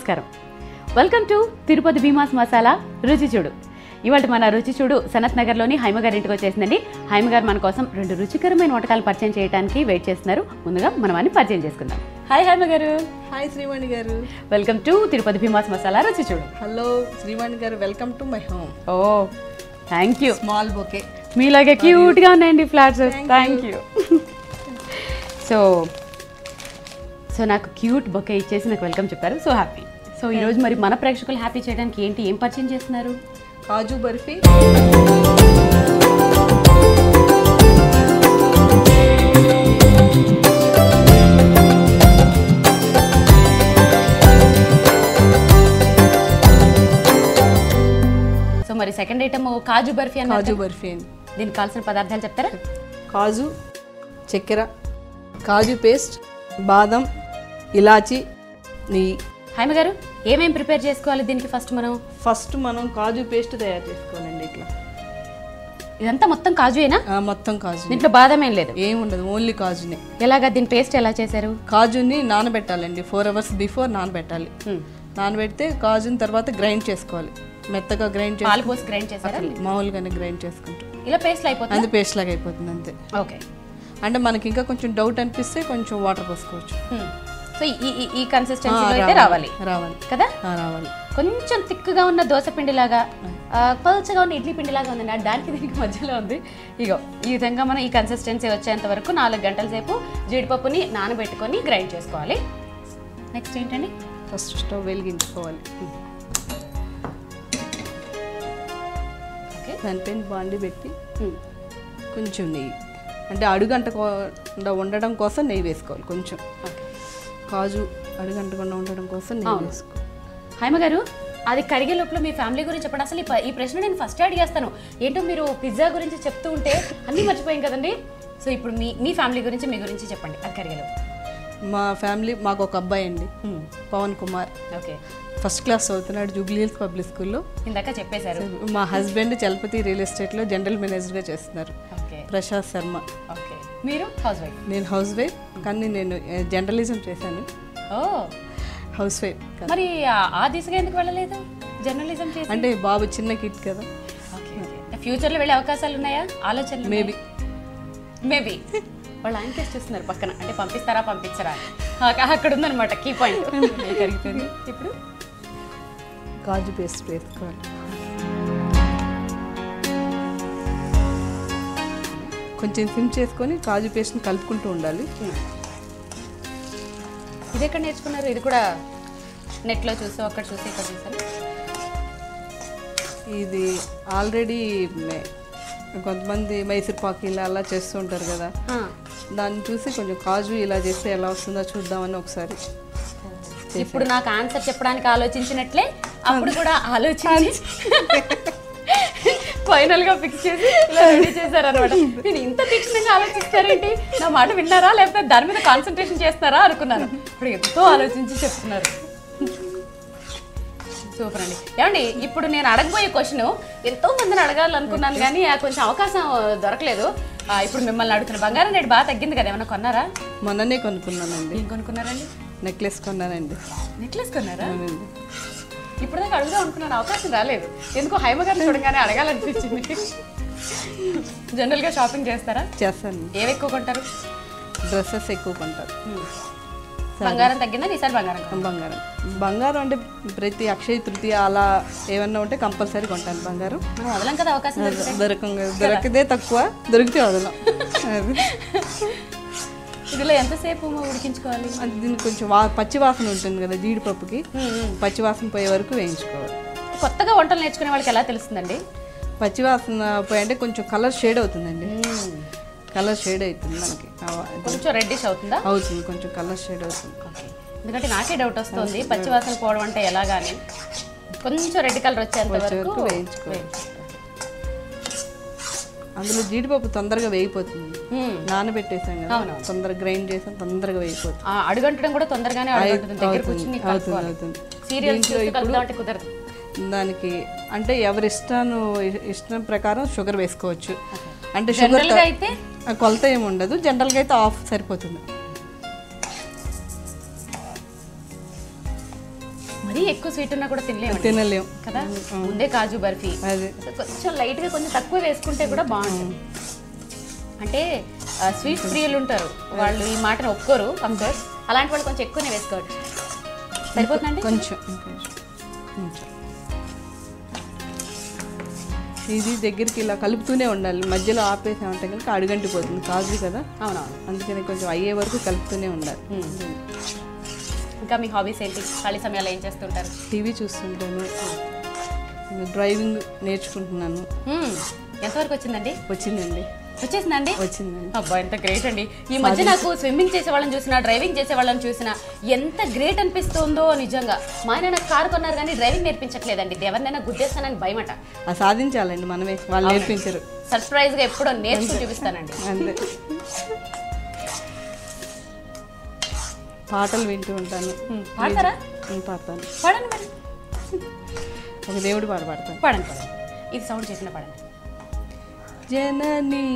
నమస్కారం welcome to Tirupati Bhimas masala రుచి చూడు ఇవాళ మన రుచి చూడు సనత్ నగర్లోని హైమ గారి ఇంటికి వచ్చేసిందండి హైమ గారు మన కోసం రెండు రుచికరమైన వంటకాలు పరిచయం చేయడానికి వెయిట్ చేస్తున్నారు ముందుగా మనం అన్ని పరిచయం చేసుకుందాం హాయ్ హైమ గారు hi Srivani garu welcome to Tirupati Bhimas masala రుచి చూడు hello Srivani garu welcome to my home oh thank you small bouquet మీలాగే క్యూట్గా ఉన్నాయండి ఫ్లాట్స్ థ్యాంక్ యూ సో సో నాకు క్యూట్ బొకే ఇచ్చేసి నాకు వెల్కమ్ చెప్పారు సో హ్యాపీ సో ఈరోజు మరి మన ప్రేక్షకులు హ్యాపీ చేయడానికి ఏంటి ఏం పరిచయం చేస్తున్నారు కాజు బర్ఫీ సో మరి సెకండ్ ఐటమ్ కాజు బర్ఫీ అన్నారు కాజు కదా? బర్ఫీ అండి దీనికి కావాల్సిన పదార్థాలు చెప్తారా కాజు చక్కెర కాజు పేస్ట్ బాదం ఇలాచి నెయ్యి హైమ గారు ఏమేం ప్రిపేర్ చేసుకోవాలి దీనికి ఫస్ట్ మనం ఫస్ట్ మనం కాజు పేస్ట్ తయారు చేసుకోవాలండి ఇట్లా ఇదంతా మొత్తం కాజుయేనా ఆ, మొత్తం కాజు దీంట్లో బాదం ఏం లేదు ఏం ఉండదు ఓన్లీ కాజునే ఎలాగా దీని పేస్ట్ ఎలా చేశారు కాజుని నానబెట్టాలండి ఫోర్ అవర్స్ బిఫోర్ నానబెట్టాలి నానబెడితే కాజుని తర్వాత గ్రైండ్ చేసుకోవాలి మెత్తగా గ్రైండ్ చేసి పాలు పోసి గ్రైండ్ చేశారా మామూలుగానే గ్రైండ్ చేసుకుంటాం ఇలా పేస్ట్ అయిపోతుంది అది పేస్ట్ లాగా అయిపోతుంది అంతే ఓకే అంటే మనకి ఇంకా కొంచెం డౌట్ అనిపిస్తే కొంచెం వాటర్ పోసుకోవచ్చు సో ఈ ఈ- ఈ కన్సిస్టెన్సీలో అయితే రావాలి రావాలి కదా ఆ, రావాలి కొంచెం తిక్కుగా ఉన్న దోశ పిండిలాగా ఆ, పల్చగా ఉన్న ఇడ్లీ పిండిలాగా ఉందండి ఆ దానికి దీనికి మధ్యలో ఉంది ఇగో ఈ విధంగా మనం ఈ కన్సిస్టెన్సీ వచ్చేంత వరకు నాలుగు గంటల సేపు జీడిపప్పుని నానబెట్టుకొని గ్రైండ్ చేసుకోవాలి నెక్స్ట్ ఏంటండి ఫస్ట్ స్టవ్ వెలిగించుకోవాలి ఓకే దానిపైన బాండి పెట్టి కొంచెం నెయ్యి అంటే అడుగంటకుండా ఉండడం కోసం నెయ్యి వేసుకోవాలి కొంచెం ఓకే కాజు అడుగంటకుండా ఉండడం కోసం నెయ్యి వేసుకోవాలి హైమ గారు అది కడిగే లోపల మీ ఫ్యామిలీ గురించి చెప్పండి అసలు ఈ ప- ఈ ప్రశ్న నేను ఫస్ట్ అడిగేస్తాను ఏంటో మీరు పిజ్జా గురించి చెప్తూ ఉంటే అన్నీ మర్చిపోయాం కదండి సో ఇప్పుడు మీ మీ ఫ్యామిలీ గురించి మీ గురించి చెప్పండి అది కడిగే లోపల మా ఫ్యామిలీ మాకు ఒక అబ్బాయి అండి Pavan Kumar okay first class చదువుతున్నాడు జూబ్లీ హిల్స్ పబ్లిక్ స్కూల్లో ఇందాక చెప్పేశారు మా హస్బెండ్ చలపతి రియల్ ఎస్టేట్లో జనరల్ మేనేజర్గా చేస్తున్నారు ఓకే ప్రశాంత్ శర్మ ఓకే మీరు హౌస్ వైఫ్ నేను హౌస్ వైఫ్ కానీ నేను జర్నలిజం చేశాను ఓ హౌస్ వైఫ్ మరి ఆ- ఆ దిశగా ఎందుకు వెళ్ళలేదు జర్నలిజం చేసి అంటే బాబు చిన్న కిట్ కదా ఓకే ఫ్యూచర్లో వెళ్ళే అవకాశాలు ఉన్నాయా ఆలోచనలు మేబీ మేబీ వాళ్ళు ఆయన టెస్ట్ చేస్తున్నారు పక్కన అంటే పంపిస్తారా పంపించరా అక్క- అక్కడ ఉందన్నమాట కీ పాయింట్ కరిగిపోయింది ఇప్పుడు కాజు పేస్ట్ వేసుకోవాలి కొంచెం సిమ్ చేసుకొని కాజు పేస్ట్ని కలుపుకుంటూ ఉండాలి ఇది ఎక్కడ నేర్చుకున్నారు ఇది కూడా నెట్లో చూసి అక్కడ చూసి ఇక్కడ చూసాను ఇది ఆల్రెడీ కొంతమంది మైసూర్ పాక్ ఇలా అలా చేస్తూ ఉంటారు కదా దాన్ని చూసి కొంచెం కాజు ఇలా చేస్తే ఎలా వస్తుందో చూద్దామని ఒకసారి ఇప్పుడు నాకు ఆన్సర్ చెప్పడానికి ఆలోచించినట్లే అప్పుడు కూడా ఆలోచించి ఫైనల్ గా ఫిక్స్ చేసి ఇలా రెడీ చేశారు అనమాట నేను ఇంత తీక్షణంగా ఆలోచిస్తారేంటి నా మాట విన్నారా లేకపోతే దాని మీద కాన్సన్ట్రేషన్ చేస్తారా అనుకున్నాను ఇప్పుడు ఎంతో ఆలోచించి చెప్తున్నారు సూపర్ అండి ఏమండి ఇప్పుడు నేను అడగబోయే క్వశ్చన్ ఎంతో మందిని అడగాలనుకున్నాను కానీ ఆ కొంచెం అవకాశం దొరకలేదు ఆ, ఇప్పుడు మిమ్మల్ని అడుగుతున్న బంగారం రేటు బాగా తగ్గింది కదా ఏమైనా కొన్నారా మొన్ననే కొనుక్కున్నానండి ఏం కొనుక్కున్నారండి నెక్లెస్ కొన్నానండి నెక్లెస్ కొన్నారా అవునండి. ఇప్పుడు దాకా అడుగుదాం అనుకున్నాను అవకాశం రాలేదు ఎందుకో హైమ గారిని చూడగానే అడగాలనిపించింది జనరల్గా షాపింగ్ చేస్తారా చేస్తాను ఏవి ఎక్కువ కొంటారు డ్రెస్సెస్ ఎక్కువ కొంటారు బంగారం తగ్గిందని ఈసారి బంగారం కొన్నాను. బంగారం బంగారం అంటే ప్రతి అక్షయ తృతీయ అలా ఏమన్నా ఉంటే కంపల్సరీ కొంటాను బంగారం మనం వదలం కదా అవకాశం దొరికితే. దొరకం దొరికితే తక్కువ దొరికితే వదలం అది ఇదిలో ఎంతసేపు ఉడికించుకోవాలి అది దీనికి కొంచెం వా పచ్చి వాసన ఉంటుంది కదా జీడిపప్పుకి పచ్చి వాసన పోయే వరకు వేయించుకోవాలి కొత్తగా వంటలు నేర్చుకునే వాళ్ళకి ఎలా తెలుస్తుందండి పచ్చి వాసన పోయి అంటే కొంచెం కలర్ షేడ్ అవుతుందండి కలర్ షేడ్ అవుతుంది మనకి ఆ- అది కొంచెం రెడ్డిష్ అవుతుందా అవుతుంది కొంచెం కలర్ షేడ్ అవుతుంది ఎందుకంటే నాకే డౌట్ వస్తుంది పచ్చివాసన పోవడం అంటే ఎలాగాని కొంచెం రెడ్ కలర్ వచ్చేంత వరకు వరకు వేయించుకోవాలి. అందులో జీడిపప్పు తొందరగా వేగిపోతుంది మ్మ్. నానబెట్టేసాం కదా తొందరగా గ్రైండ్ చేసాం తొందరగా వేగిపోతుంది ఆ, అడుగంటడం కూడా తొందరగానే అడుగంటుంది దగ్గర అవుతుంది, కూర్చుని అవుతుంది అవుతుంది సీరియల్స్ చూస్తూ కలుపుదాం అంటే కుదరదు దానికి అంటే ఎవరి ఇష్టాను ఇష్టం ప్రకారం షుగర్ వేసుకోవచ్చు అంటే షుగర్ జనరల్గా అయితే కొలత ఏమి ఉండదు జనరల్గా అయితే ఆఫ్ సరిపోతుంది మరీ ఎక్కువ స్వీట్ ఉన్నా కూడా తినలేము తినలేం కదా ముందే కాజు బర్ఫీ అదే కొంచెం లైట్ గా కొంచెం తక్కువ వేసుకుంటే కూడా బాగుంటుంది అంటే స్వీట్ ప్రియులు ఉంటారు వాళ్ళు ఈ మాటను ఒప్పుకోరు అఫ్కోర్స్ అలాంటి వాళ్ళు కొంచెం ఎక్కువనే వేసుకోవచ్చు సరిపోతుందండి కొంచెం ఇంకొంచెం కొంచెం ఇది దగ్గరికి ఇలా కలుపుతూనే ఉండాలి మధ్యలో ఆపేసామంటే కనుక అడుగంటిపోతుంది కాజు కదా అవునవును అందుకని కొంచెం అయ్యే వరకు కలుపుతూనే ఉండాలి ఇంకా మీ హాబీస్ ఏంటి ఖాళీ సమయాల్లో ఏం చేస్తుంటారు టీవీ చూస్తుంటాను డ్రైవింగ్ నేర్చుకుంటున్నాను మ్మ్. ఎంతవరకు వచ్చిందండి వచ్చిందండి వచ్చేసిందండి వచ్చిందండి అబ్బా ఎంత గ్రేట్ అండి ఈ మధ్య నాకు స్విమ్మింగ్ చేసే వాళ్ళని చూసినా డ్రైవింగ్ చేసే వాళ్ళని చూసినా ఎంత గ్రేట్ అనిపిస్తుందో నిజంగా మా ఆయన నాకు కారు కొన్నారు కానీ డ్రైవింగ్ నేర్పించట్లేదండి ఇది ఎవరినైనా గుద్దేస్తానని భయమట అది సాధించాలండి మనమే వాళ్ళు నేర్పించరు సర్ప్రైజ్ గా ఎప్పుడో నేర్చుకుని చూపిస్తానండి అంతే పాటలు వింటూ ఉంటాను మ్మ్. పాడతారా నేను పాడతాను పాడండి మరి ఒక దేవుడి పాట పాడతాను పాడండి పాడండి ఇది సౌండ్ చేసిన పాడండి జననీ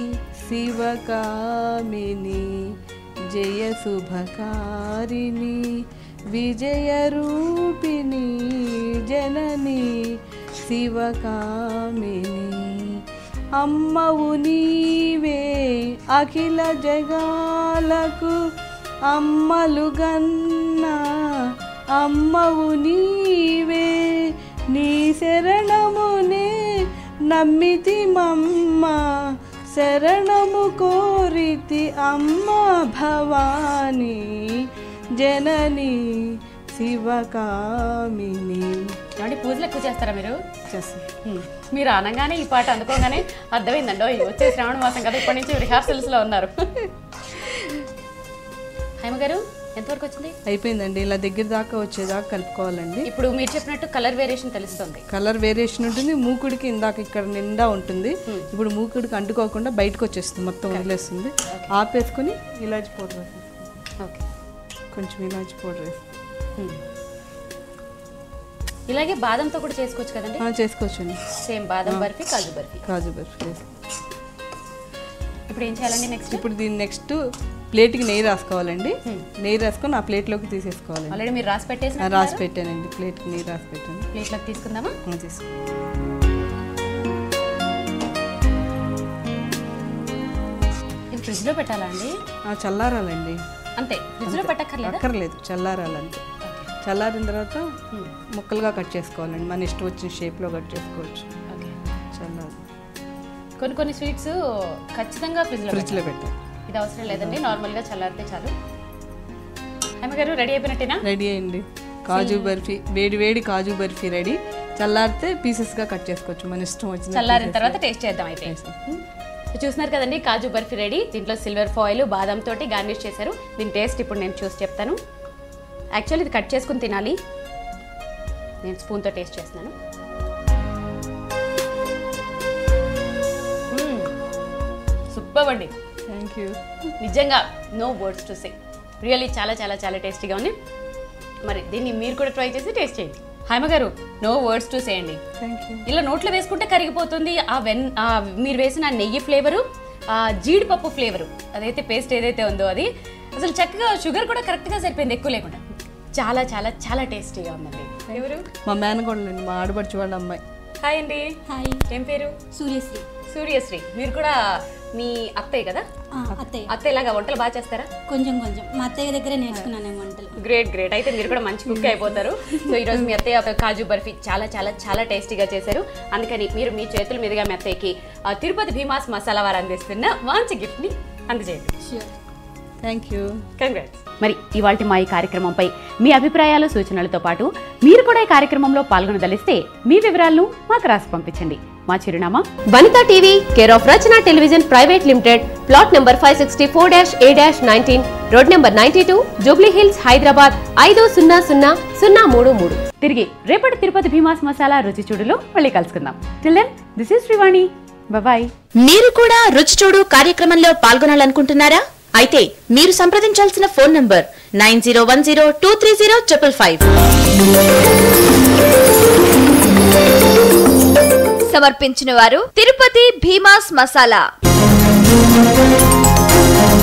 శివకామిని జయ శుభకారిణి విజయ రూపిణి జనని శివకామిని అమ్మవు నీవే అఖిల జగాలకు అమ్మలు గన్నా అమ్మవు నీవే నీ శరణమునే నమ్మితి మమ్మ శరణము కోరితి అమ్మ భవాని జనని శివకామిని ఏమండి పూజలు ఎక్కువ చేస్తారా మీరు చేస్తాను హ్మ్. మీరు అనగానే ఈ పాట అందుకోగానే అర్థమైందండి ఓయ్ వచ్చే శ్రావణ మాసం కదా ఇప్పటి నుంచి రిహార్సల్స్ లో ఉన్నారు హైమ గారు ఎంతవరకు వచ్చింది అయిపోయిందండి ఇలా దగ్గర దాకా వచ్చేదాకా కలుపుకోవాలండి ఇప్పుడు మీరు చెప్పినట్టు కలర్ వేరియేషన్ తెలుస్తుంది కలర్ వేరియేషన్ ఉంటుంది మూకుడికి ఇందాక ఇక్కడ నిండా ఉంటుంది ఇప్పుడు మూకుడికి అంటుకోకుండా బయటకు వచ్చేస్తుంది మొత్తం వదిలేస్తుంది ఆపేసుకుని ఇలాచి పౌడర్ వేసేసుకోవాలి. ఓకే కొంచెం ఇలాచి పౌడర్ వేసి ఇలాగే బాదంతో కూడా చేసుకోవచ్చు కదండి ఆ, చేసుకోవచ్చండి సేమ్ బాదం బర్ఫీ కాజు బర్ఫీ కాజు బర్ఫీ వేసి ఇప్పుడు ఏం చేయాలండి నెక్స్ట్ ఇప్పుడు దీన్ని నెక్స్ట్ ప్లేట్కి నెయ్యి రాసుకోవాలండి నెయ్యి రాసుకొని ఆ ప్లేట్లోకి తీసేసుకోవాలండి ఆల్రెడీ మీరు రాసి పెట్టేసిన ఆ, రాసి పెట్టానండి ప్లేట్కి నెయ్యి రాసి పెట్టాను ప్లేట్లోకి తీసుకుందామా ఆ, తీసుకో ఇది ఫ్రిడ్జ్ లో పెట్టాలా అండి ఆ, చల్లారాలండి అంతే ఫ్రిడ్జ్ లో పెట్టక్కర్లేదా అక్కర్లేదు చల్లారాలంటే చల్లారిన తర్వాత ముక్కలుగా కట్ చేసుకోవాలండి మన ఇష్టం వచ్చిన షేప్లో కట్ చేసుకోవచ్చు ఓకే చల్లారి కొన్ని కొన్ని స్వీట్స్ ఖచ్చితంగా ఫ్రిడ్జ్ లో ఫ్రిడ్జ్లో పెట్టాలి ఇది అవసరం లేదండి నార్మల్ గా చల్లారితే చాలు హేమ గారు రెడీ అయిపోయినట్టేనా రెడీ అయింది కాజు బర్ఫీ వేడి వేడి కాజు బర్ఫీ రెడీ చల్లారితే పీసెస్గా కట్ చేసుకోవచ్చు మన ఇష్టం వచ్చిన చల్లారిన తర్వాత టేస్ట్ చేద్దాం అయితే హ్మ్. చూస్తున్నారు కదండి కాజు బర్ఫీ రెడీ దీంట్లో సిల్వర్ ఫాయిల్ బాదం తోటి గార్నిష్ చేశారు దీని టేస్ట్ ఇప్పుడు నేను చూసి చెప్తాను యాక్చువల్లీ ఇది కట్ చేసుకుని తినాలి నేను స్పూన్తో టేస్ట్ చేస్తున్నాను సూపర్ అండి థ్యాంక్ యూ నిజంగా no words to say really చాలా చాలా చాలా టేస్టీగా ఉంది మరి దీన్ని మీరు కూడా ట్రై చేసి టేస్ట్ చేయండి హైమ గారు నో వర్డ్స్ టు సే అండి థ్యాంక్ యూ ఇలా నోట్లో వేసుకుంటే కరిగిపోతుంది ఆ వెన్ ఆ మీరు వేసిన ఆ నెయ్యి ఫ్లేవరు ఆ జీడిపప్పు ఫ్లేవరు అదైతే పేస్ట్ ఏదైతే ఉందో అది అసలు చక్కగా షుగర్ కూడా కరెక్ట్గా సరిపోయింది ఎక్కువ లేకుండా చాలా చాలా చాలా టేస్టీగా ఉందండి ఎవరు మా మేనకోడలండి మా ఆడపడుచు వాళ్ళ అమ్మాయి హాయ్ అండి హాయ్ ఏం పేరు సూర్యశ్రీ సూర్యశ్రీ మీరు కూడా మీ అత్తయ్య కదా ఆ, అత్తయ్య అత్తయ్య లాగా వంటలు బాగా చేస్తారా కొంచెం కొంచెం మా అత్తయ్య దగ్గరే నేర్చుకున్నాను నేను వంటలు గ్రేట్ గ్రేట్ అయితే మీరు కూడా మంచి కుక్ అయిపోతారు సో ఈ రోజు మీ అత్తయ్య కాజు బర్ఫీ చాలా చాలా చాలా టేస్టీగా చేశారు అందుకని మీరు మీ చేతుల మీదుగా మీ అత్తయ్యకి ఆ, తిరుపతి భీమాస్ మసాలా వారు అందిస్తున్న మంచి గిఫ్ట్ ని అందజేయండి ష్యూర్ థ్యాంక్ యూ కంగ్రాట్స్ మరి ఇవాళ మా ఈ కార్యక్రమంపై మీ అభిప్రాయాలు సూచనలతో పాటు మీరు కూడా ఈ కార్యక్రమంలో పాల్గొనదలిస్తే మీ వివరాలను మాకు రాసి పంపించండి మా చిరునామా Vanitha TV care of Rachana television private limited plot number five sixty four dash A dash nineteen road number ninety two Jubilee Hills Hyderabad ఐదు సున్నా సున్నా సున్నా మూడు మూడు తిరిగి రేపటి తిరుపతి భీమాస్ మసాలా రుచి చూడులో మళ్ళీ కలుసుకుందాం till then this is Srivani bye మీరు కూడా రుచి చూడు కార్యక్రమంలో పాల్గొనాలనుకుంటున్నారా అయితే మీరు సంప్రదించాల్సిన phone number nine zero one zero two three zero triple five సమర్పించిన వారు తిరుపతి భీమాస్ మసాలా